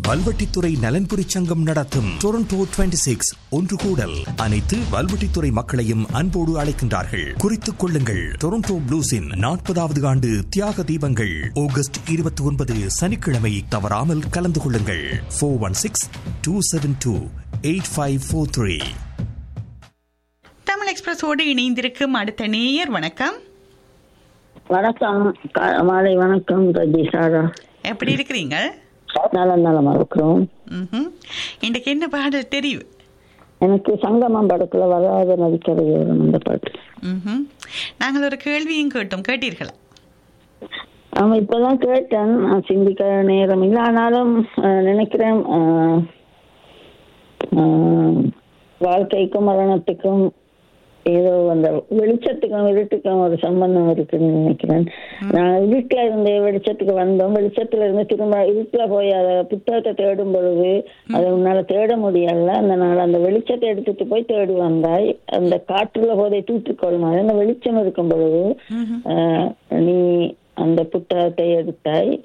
வல்வெட்டித்துறை நலன்புரி சங்கம் நடத்தும் டொரண்டோ 26 சிக்ஸ் ஒன்று கூடல் அனைத்து வல்வெட்டித்துறை மக்களையும் அன்போடு அழைக்கின்றார்கள் குறித்துக் கொள்ளுங்கள் டொரண்டோ ப்ளூஸின் நாற்பதாவது ஆண்டு தியாக தீபங்கள் ஆகஸ்ட் இருபத்தி ஒன்பது சனிக்கிழமை தவறாமல் கலந்து கொள்ளுங்கள் four one six two seven two eight five four three Tamil எக்ஸ்பிரஸோடு இணைந்திருக்கும் அடுத்த நேயர் வணக்கம் வணக்கம் கா- மாலை வணக்கம் ரஜி சாரா எப்படி இருக்கிறீங்க நல்ல நலமா இருக்கிறோம் ம்ஹும். இன்றைக்கு என்ன பாடல் தெரியும் எனக்கு சங்கமம் படத்துல வராத நதிக்கரை ஓரம் அந்த பாட்டு ம்ஹும். நாங்கள் ஒரு கேள்வியும் கேட்டோம் கேட்டீர்களா ஆமா இப்பதான் கேட்டேன் நான் சிந்திக்க நேரம் இல்லை ஆனாலும் அஹ், நினைக்கிறேன் அஹ், அஹ், வாழ்க்கைக்கும் மரணத்துக்கும் ஏதோ அந்த வெளிச்சத்துக்கும் இருட்டுக்கும் ஒரு சம்பந்தம் இருக்குன்னு நினைக்கிறேன் நான் இருட்டுல இருந்து வெளிச்சத்துக்கு வந்தோம் வெளிச்சத்துல இருந்து திரும்ப இருட்டுல போய் அதை புத்தகத்தை தேடும் பொழுது அதை உன்னால தேட முடியல அந்த நாள் அந்த வெளிச்சத்தை எடுத்துட்டு போய் தேடி வந்தாய் அந்த காற்றுள்ள போதை தூத்துக்கொள்ளும் அந்த வெளிச்சம் இருக்கும் பொழுது ஆஹ், நீ அந்த புத்தகத்தை எடுத்தாய்